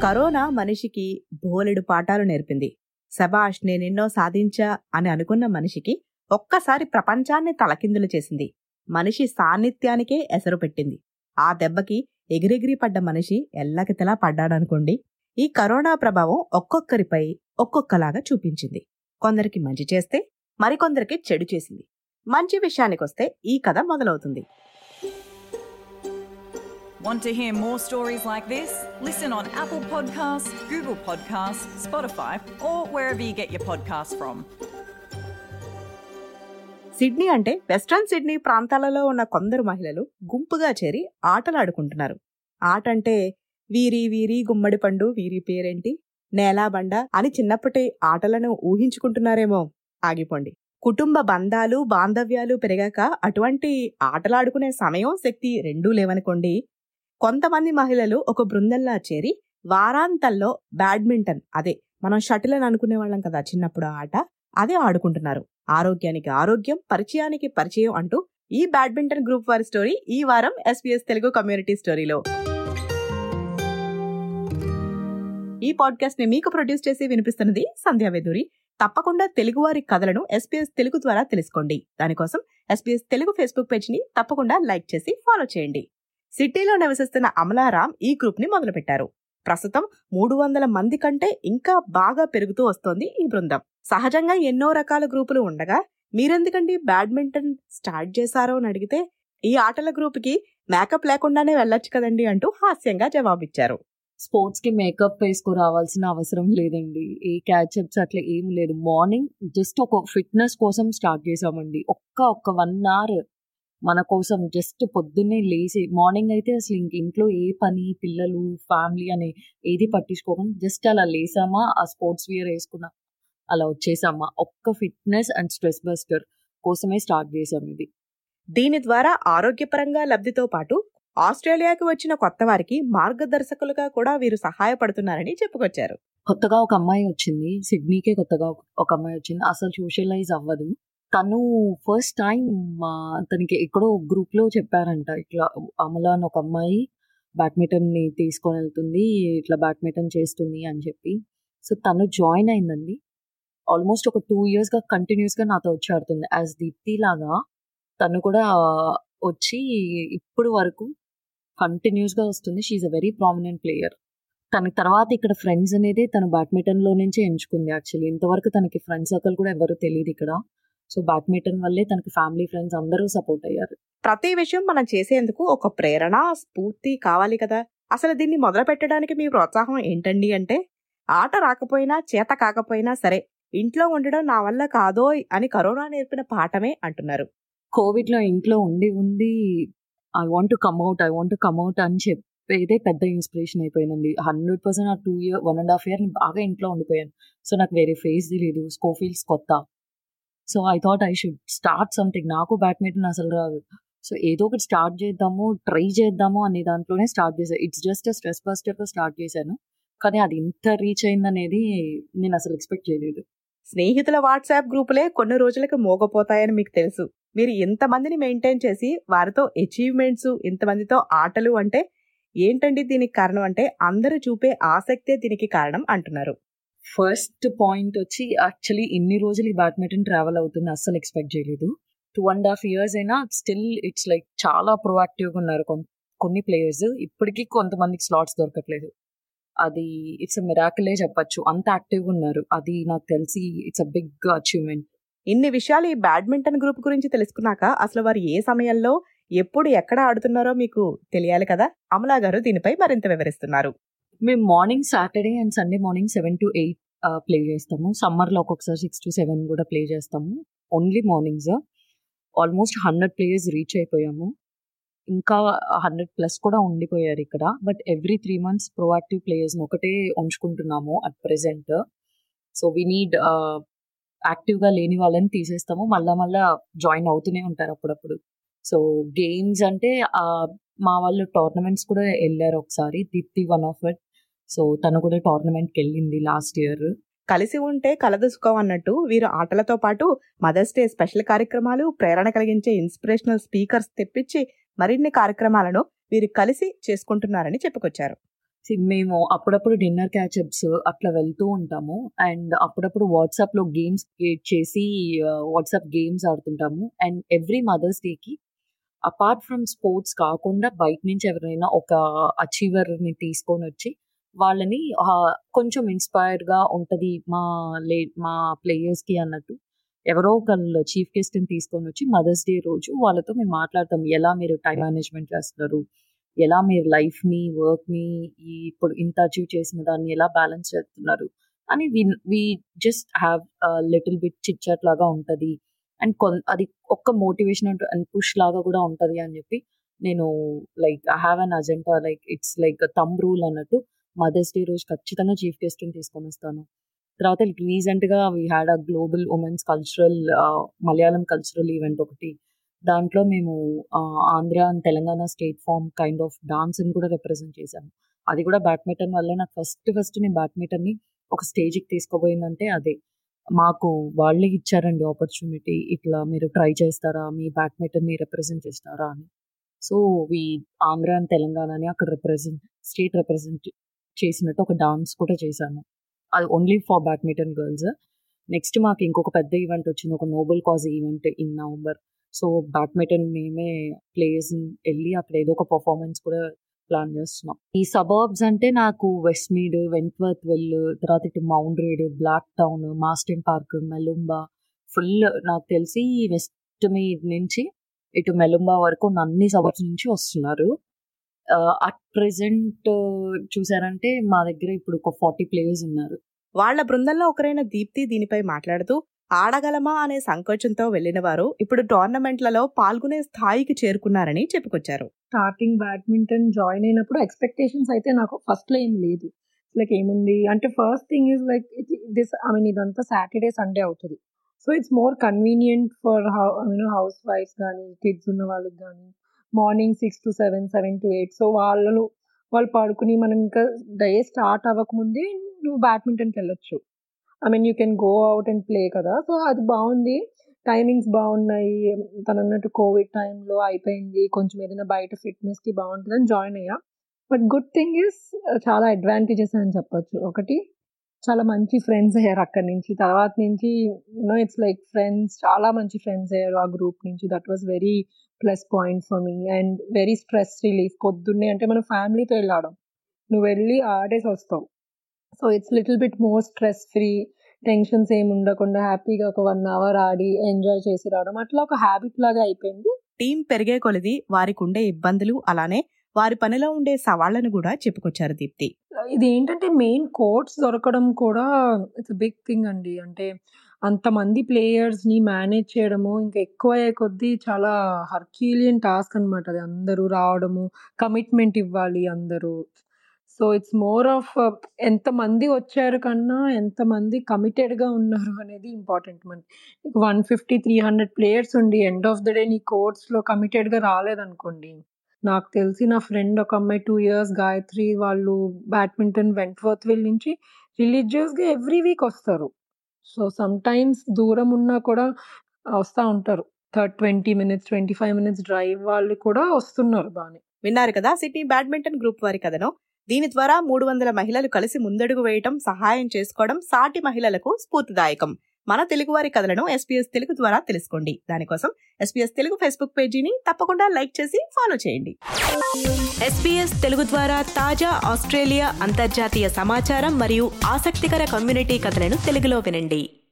Corona మనిషికి బోలెడు పాఠాలు నేర్పింది సబాష్ నేనెన్నో సాధించా అని అనుకున్న మనిషికి ఒక్కసారి ప్రపంచాన్ని తలకిందులు చేసింది మనిషి సాన్నిధ్యానికే ఎసరు పెట్టింది ఆ దెబ్బకి ఎగిరెగిరి పడ్డ మనిషి ఎల్లకితలా పడ్డాడనుకోండి ఈ కరోనా ప్రభావం ఒక్కొక్కరిపై ఒక్కొక్కలాగా చూపించింది కొందరికి మంచి చేస్తే మరికొందరికి చెడు చేసింది మంచి విషయానికొస్తే ఈ కథ మొదలవుతుంది Want to hear more stories like this? Listen on Apple Podcasts, Google Podcasts, Spotify, or wherever you get your podcasts from. Sydney అంటే వెస్ట్రన్ సిడ్నీ ప్రాంతాలలో ఉన్న కొందరు మహిళలు గుంపుగా చేరి ఆటలు ఆడుకుంటున్నారు ఆట అంటే వీరి వీరి గుమ్మడి పండు వీరి పేరేంటి నేలా బండ అని చిన్నప్పటి ఆటలను ఊహించుకుంటున్నారేమో ఆగిపోండి కుటుంబ బంధాలు బాంధవ్యాలు పెరిగాక అటువంటి ఆటలాడుకునే సమయం శక్తి రెండూ లేవనుకోండి కొంతమంది మహిళలు ఒక బృందంలా చేరి వారాంతల్లో బ్యాడ్మింటన్ అదే మనం షటిల్ అని అనుకునే వాళ్ళం కదా చిన్నప్పుడు ఆ ఆట అదే ఆడుకుంటున్నారు ఆరోగ్యానికి ఆరోగ్యం పరిచయానికి పరిచయం అంటూ ఈ బ్యాడ్మింటన్ గ్రూప్ వారి స్టోరీ ఈ వారం ఎస్పీఎస్ తెలుగు కమ్యూనిటీ స్టోరీలో ఈ పాడ్కాస్ట్ ని మీకు ప్రొడ్యూస్ చేసి వినిపిస్తున్నది సంధ్యా వెదూరి తప్పకుండా తెలుగువారి కథలను ఎస్పీఎస్ తెలుగు ద్వారా తెలుసుకోండి దానికోసం ఎస్పీఎస్ తెలుగు ఫేస్బుక్ పేజ్ ని తప్పకుండా లైక్ చేసి ఫాలో చేయండి సిటీలో నివసిస్తున్న అమలారాం ఈ గ్రూప్ ని మొదలుపెట్టారు ప్రస్తుతం మూడు వందల మంది కంటే ఇంకా బాగా పెరుగుతూ వస్తోంది ఈ బృందం సహజంగా ఎన్నో రకాల గ్రూపులు ఉండగా మీరెందుకండి బ్యాడ్మింటన్ స్టార్ట్ చేశారో అని అడిగితే ఈ ఆటల గ్రూప్కి మేకప్ లేకుండానే వెళ్ళొచ్చు కదండి అంటూ హాస్యంగా జవాబిచ్చారు స్పోర్ట్స్ కి మేకప్ వేసుకో రావాల్సిన అవసరం లేదండి ఏ క్యాచ్అప్స్ అట్లా ఏం లేదు మార్నింగ్ జస్ట్ ఒక ఫిట్నెస్ కోసం స్టార్ట్ చేసామండి ఒక్క ఒక్క వన్ అవర్ మన కోసం జస్ట్ పొద్దున్నే లేచి మార్నింగ్ అయితే అసలు ఇంక ఇంట్లో ఏ పని పిల్లలు ఫ్యామిలీ అని ఏది పట్టించుకోకుండా జస్ట్ అలా లేసామా ఆ స్పోర్ట్స్ వియర్ వేసుకున్నా అలా వచ్చేసామా ఒక్క ఫిట్నెస్ అండ్ స్ట్రెస్ బస్టర్ కోసమే స్టార్ట్ చేసాం ఇది దీని ద్వారా ఆరోగ్యపరంగా లబ్ధితో పాటు ఆస్ట్రేలియాకి వచ్చిన కొత్త వారికి మార్గదర్శకులుగా కూడా వీరు సహాయపడుతున్నారని చెప్పుకొచ్చారు కొత్తగా ఒక అమ్మాయి వచ్చింది సిడ్నీకే కొత్తగా ఒక- ఒక అమ్మాయి వచ్చింది అసలు సోషలైజ్ అవ్వదు తను ఫస్ట్ టైం మా తనకి ఎక్కడో గ్రూప్ లో చెప్పారంట ఇట్లా అమల అని ఒక అమ్మాయి బ్యాడ్మింటన్ ని తీసుకొని వెళ్తుంది ఇట్లా బ్యాడ్మింటన్ చేస్తుంది అని చెప్పి సో తను జాయిన్ అయిందండి ఆల్మోస్ట్ ఒక టూ ఇయర్స్ గా కంటిన్యూస్ గా నాతో వచ్చి ఆడుతుంది యాజ్ దీప్తి లాగా తను కూడా వచ్చి ఇప్పుడు వరకు కంటిన్యూస్ గా వస్తుంది she a very prominent player తన తర్వాత ఇక్కడ ఫ్రెండ్స్ అనేది తను బ్యాడ్మింటన్ లో నుంచే ఎంచుకుంది యాక్చువల్లీ ఇంతవరకు తనకి ఫ్రెండ్ సర్కిల్ కూడా ఎవరు తెలియదు ఇక్కడ సో బ్యాడ్మింటన్ వల్లే తనకి ఫ్యామిలీ ఫ్రెండ్స్ అందరూ సపోర్ట్ అయ్యారు ప్రతి విషయం మనం చేసేందుకు ఒక ప్రేరణ స్ఫూర్తి కావాలి కదా అసలు దీన్ని మొదలు పెట్టడానికి మీ ప్రోత్సాహం ఏంటండి అంటే ఆట రాకపోయినా చేత కాకపోయినా సరే ఇంట్లో ఉండడం నా వల్ల కాదోయ్ అని కరోనా నేర్పిన పాఠమే అంటున్నారు కోవిడ్ లో ఇంట్లో ఉండి ఉండి I want to come out I want to come out అని చెప్పేదే పెద్ద ఇన్స్పిరేషన్ అయిపోయిందండి hundred percent uh two year one and half year బాగా ఇంట్లో ఉండిపోయాను సో నాకు వేరే ఫేస్ తెలియదు స్కోఫీల్స్ కొత్త so I thought I should start something నాకు బ్యాడ్మింటన్ అసలు రాదు సో ఏదో ఒకటి స్టార్ట్ చేద్దాము ట్రై చేద్దాము అనే దాంట్లోనే స్టార్ట్ చేశాను ఇట్స్ జస్ట్ స్ట్రెస్ బస్టర్తో స్టార్ట్ చేశాను కానీ అది ఇంత రీచ్ అయిందనేది నేను అసలు ఎక్స్పెక్ట్ చేయలేదు స్నేహితుల వాట్సాప్ గ్రూపులే కొన్ని రోజులకు మోగపోతాయని మీకు తెలుసు మీరు ఇంతమందిని మెయింటైన్ చేసి వారితో అచీవ్మెంట్స్ ఇంతమందితో ఆటలు అంటే ఏంటండి దీనికి కారణం అంటే అందరూ చూపే ఆసక్తే దీనికి కారణం అంటున్నారు ఫస్ట్ పాయింట్ వచ్చి యాక్చువల్లీ ఇన్ని రోజులు ఈ బ్యాడ్మింటన్ ట్రావెల్ అవుతుంది అస్సలు ఎక్స్పెక్ట్ చేయలేదు టూ అండ్ హాఫ్ ఇయర్స్ అయినా స్టిల్ ఇట్స్ లైక్ చాలా ప్రొయాక్టివ్గా ఉన్నారు కొన్- కొన్ని ప్లేయర్స్ ఇప్పటికీ కొంతమందికి స్లాట్స్ దొరకట్లేదు అది ఇట్స్ మిరాకిలే చెప్పచ్చు అంత యాక్టివ్గా ఉన్నారు అది నాకు తెలిసి ఇట్స్ అ బిగ్ అచీవ్మెంట్ ఇన్ని విషయాలు ఈ బ్యాడ్మింటన్ గ్రూప్ గురించి తెలుసుకున్నాక అసలు వారు ఏ సమయంలో ఎప్పుడు ఎక్కడ ఆడుతున్నారో మీకు తెలియాలి కదా అమలా గారు దీనిపై మరింత వివరిస్తున్నారు మేము morning Saturday and Sunday morning seven to eight play చేస్తాము సమ్మర్లో ఒక్కొక్కసారి సిక్స్ టు సెవెన్ కూడా ప్లే చేస్తాము only mornings almost hundred players reach అయిపోయాము ఇంకా హండ్రెడ్ ప్లస్ కూడా ఉండిపోయారు ఇక్కడ but every three months proactive ప్లేయర్స్ని ఒకటే ఉంచుకుంటున్నాము at present so we need యాక్టివ్గా లేని వాళ్ళని తీసేస్తాము మళ్ళా మళ్ళా జాయిన్ అవుతూనే ఉంటారు అప్పుడప్పుడు సో గేమ్స్ అంటే ఆ, మా వాళ్ళు టోర్నమెంట్స్ కూడా వెళ్ళారు ఒకసారి Deepti one of it so తను కూడా టోర్నమెంట్కి వెళ్ళింది లాస్ట్ ఇయర్ కలిసి ఉంటే కలదు సుఖం అన్నట్టు వీరు ఆటలతో పాటు మదర్స్ డే స్పెషల్ కార్యక్రమాలు ప్రేరణ కలిగించే ఇన్స్పిరేషనల్ స్పీకర్స్ తెప్పించి మరిన్ని కార్యక్రమాలను వీరు కలిసి చేసుకుంటున్నారని చెప్పుకొచ్చారు See, మేము అప్పుడప్పుడు డిన్నర్ క్యాచప్స్ అట్లా వెళ్తూ ఉంటాము అండ్ అప్పుడప్పుడు వాట్సాప్ లో గేమ్స్ క్రియేట్ చేసి వాట్సాప్ గేమ్స్ ఆడుతుంటాము అండ్ ఎవ్రీ మదర్స్ డేకి అపార్ట్ ఫ్రమ్ స్పోర్ట్స్ కాకుండా బయట నుంచి ఎవరైనా ఒక అచీవర్ ని తీసుకొని వచ్చి వాళ్ళని ఆ, కొంచెం ఇన్స్పైర్ గా ఉంటది మా లే మా ప్లేయర్స్ కి అన్నట్టు ఎవరో ఒకళ్ళు చీఫ్ గెస్ట్ ని తీసుకొని వచ్చి మదర్స్ డే రోజు వాళ్ళతో మేము మాట్లాడతాం ఎలా మీరు టైం మేనేజ్మెంట్ చేస్తున్నారు ఎలా మీరు లైఫ్ ని వర్క్ ని ఈ ఇప్పుడు ఇంత అచీవ్ చేసిన దాన్ని ఎలా బ్యాలెన్స్ చేస్తున్నారు అని we we just have little bit chit లాగా ఉంటది అండ్ కొన్ అది ఒక్క మోటివేషన్ అండ్ పుష్ లాగా కూడా ఉంటది అని చెప్పి నేను like I have an agenda like it's like thumb rule అన్నట్టు మదర్స్ డే రోజు ఖచ్చితంగా చీఫ్ గెస్ట్ ని తీసుకొని వస్తాను తర్వాత రీసెంట్ గా we had a global women's cultural Malayalam cultural event ఒకటి దాంట్లో మేము ఆ, Andhra and Telangana state form kind of dance ని కూడా రిప్రజెంట్ చేశాము అది కూడా బ్యాడ్మింటన్ వల్లే నాకు ఫస్ట్ ఫస్ట్ నేను బ్యాడ్మింటన్ ని ఒక స్టేజ్కి తీసుకోబోయిందంటే అదే మాకు వాళ్ళే ఇచ్చారండి ఆపర్చునిటీ ఇట్లా మీరు ట్రై చేస్తారా మీ బ్యాడ్మింటన్ ని రిప్రజెంట్ చేస్తారా అని సో వి ఆంధ్ర అండ్ తెలంగాణని అక్కడ రిప్రజెంట్ స్టేట్ రిప్రజెంట్ చేసినట్టు ఒక డాన్స్ కూడా చేశాను అది only for badminton girls next మాకు ఇంకొక పెద్ద ఈవెంట్ వచ్చింది ఒక noble cause event in November so badminton మేమే ప్లేయర్స్ వెళ్ళి అక్కడ ఏదో ఒక పర్ఫార్మెన్స్ కూడా ప్లాన్ చేస్తున్నాం ఈ సబర్బ్స్ అంటే నాకు వెస్ట్ మీడ్ వెంట్వర్త్ వెల్ తర్వాత ఇటు మౌంట్ రేడ్ Blacktown Marsden park Melonba full నాకు తెలిసి వెస్ట్ మీడ్ నుంచి ఇటు మెలుంబా వరకు ఉన్న అన్ని సబర్బ్స్ నుంచి వస్తున్నారు అట్ ప్రెసెంట్ చూసారంటే మా దగ్గర ఇప్పుడు ఒక ఫార్టీ ప్లేయర్స్ ఉన్నారు వాళ్ళ బృందంలో ఒకరైన దీప్తి దీనిపై మాట్లాడుతూ ఆడగలమా అనే సంకోచంతో వెళ్లిన వారు ఇప్పుడు టోర్నమెంట్లలో పాల్గొనే స్థాయికి చేరుకున్నారని చెప్పుకొచ్చారు స్టార్టింగ్ బ్యాడ్మింటన్ జాయిన్ అయినప్పుడు ఎక్స్పెక్టేషన్స్ అయితే నాకు ఫస్ట్లో ఏం లేదు లైక్ ఏముంది అంటే first thing is like this I mean ఇదంతా సాటర్డే సండే అవుతుంది so it's more convenient for how I mean హౌస్ వైఫ్స్ కానీ కిడ్స్ ఉన్న వాళ్ళకి కానీ morning six to seven seven to eight so వాళ్ళు వాళ్ళు పడుకుని మనం ఇంకా డే స్టార్ట్ అవ్వకముందే నువ్వు బ్యాడ్మింటన్కి వెళ్ళొచ్చు I mean you can go out and play కదా సో అది బాగుంది టైమింగ్స్ బాగున్నాయి తను అన్నట్టు కోవిడ్ టైంలో అయిపోయింది కొంచెం ఏదైనా బయట ఫిట్నెస్కి బాగుంటుందని జాయిన్ అయ్యా బట్ గుడ్ థింగ్ ఇస్ చాలా అడ్వాంటేజెస్ అని చెప్పొచ్చు ఒకటి చాలా మంచి ఫ్రెండ్స్ అయ్యారు అక్కడి నుంచి తర్వాత నుంచి యూనో ఇట్స్ లైక్ ఫ్రెండ్స్ చాలా మంచి ఫ్రెండ్స్ అయ్యారు ఆ గ్రూప్ నుంచి that was very plus point for me and very stress relief పొద్దున్నే అంటే మనం ఫ్యామిలీతో వెళ్ళాడం నువ్వు వెళ్ళి ఆడేసి వస్తావు so it's little bit more stress free tensions ఏమి ఉండకుండా హ్యాపీగా ఒక వన్ అవర్ ఆడి ఎంజాయ్ చేసి రావడం అట్లా ఒక హ్యాబిట్ లాగా అయిపోయింది టీం పెరిగే కొలది వారికి ఉండే ఇబ్బందులు అలానే వారి పనిలో ఉండే సవాళ్లను కూడా చెప్పుకొచ్చారు దీప్తి ఇది ఏంటంటే మెయిన్ కోర్ట్స్ దొరకడం కూడా ఇట్స్ బిగ్ థింగ్ అండి అంటే అంతమంది ప్లేయర్స్ని మేనేజ్ చేయడము ఇంకా ఎక్కువ అయ్యే కొద్దీ చాలా హర్క్యూలియన్ టాస్క్ అనమాట అది అందరూ రావడము కమిట్మెంట్ ఇవ్వాలి అందరూ సో ఇట్స్ మోర్ ఆఫ్ ఎంతమంది వచ్చారు కన్నా ఎంతమంది కమిటెడ్గా ఉన్నారు అనేది ఇంపార్టెంట్ మనకి one fifty three hundred players ఉండి ఎండ్ ఆఫ్ ద డే నీ కోర్ట్స్లో కమిటెడ్గా రాలేదనుకోండి నాకు తెలిసి నా ఫ్రెండ్ ఒక అమ్మాయి టూ ఇయర్స్ గాయత్రి వాళ్ళు బ్యాడ్మింటన్ వెంట్వర్త్ విల్ నుంచి రిలీజియస్గా ఎవ్రీ వీక్ వస్తారు సో సమ్ టైమ్స్ దూరం ఉన్నా కూడా వస్తూ ఉంటారు third twenty minutes twenty five minutes drive వాళ్ళు కూడా వస్తున్నారు బాగానే విన్నారు కదా సిడ్నీ బ్యాడ్మింటన్ గ్రూప్ వారి కథను దీని ద్వారా మూడు వందల మహిళలు కలిసి ముందడుగు వేయటం సహాయం చేసుకోవడం సాటి మహిళలకు స్ఫూర్తిదాయకం మన తెలుగువారి కథలను ఎస్పీఎస్ తెలుగు ద్వారా తెలుసుకోండి దానికోసం ఎస్పీఎస్ తెలుగు ఫేస్బుక్ పేజీని తప్పకుండా లైక్ చేసి ఫాలో చేయండి ఎస్పీఎస్ తెలుగు ద్వారా తాజా ఆస్ట్రేలియా అంతర్జాతీయ సమాచారం మరియు ఆసక్తికర కమ్యూనిటీ కథలను తెలుగులో వినండి